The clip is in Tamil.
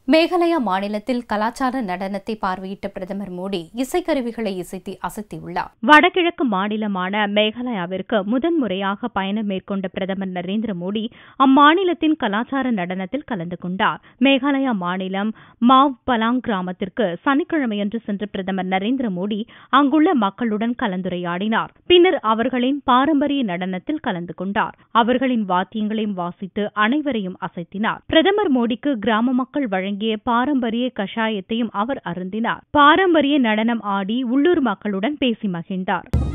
மேகாலயா மாநிலத்தில் கலாச்சார நடனத்தை பார்வையிட்ட பிரதமர் மோடி இசைக்கருவிகளை இசைத்து அசத்தியுள்ளார் வடகிழக்கு மாநிலமான மேகாலயாவிற்கு முதன்முறையாக பயணம் மேற்கொண்ட பிரதமர் நரேந்திர மோடி அம்மாநிலத்தின் கலாச்சார நடனத்தில் கலந்து கொண்டார் மேகாலயா மாநிலம் மாவ் பலாங் கிராமத்திற்கு சனிக்கிழமையன்று சென்ற பிரதமர் நரேந்திர மோடி அங்குள்ள மக்களுடன் கலந்துரையாடினார் பின்னர் அவர்களின் பாரம்பரிய நடனத்தில் கலந்து கொண்டார் அவர்களின் வாத்தியங்களையும் வாசித்து அனைவரையும் அசைத்தினார் பிரதமர் மோடிக்கு கிராம மக்கள் வழங்கிய பாரம்பரிய கஷாயத்தையும் அவர் அருந்தினார் பாரம்பரிய நடனம் ஆடி உள்ளூர் மக்களுடன் பேசி மகிழ்ந்தார்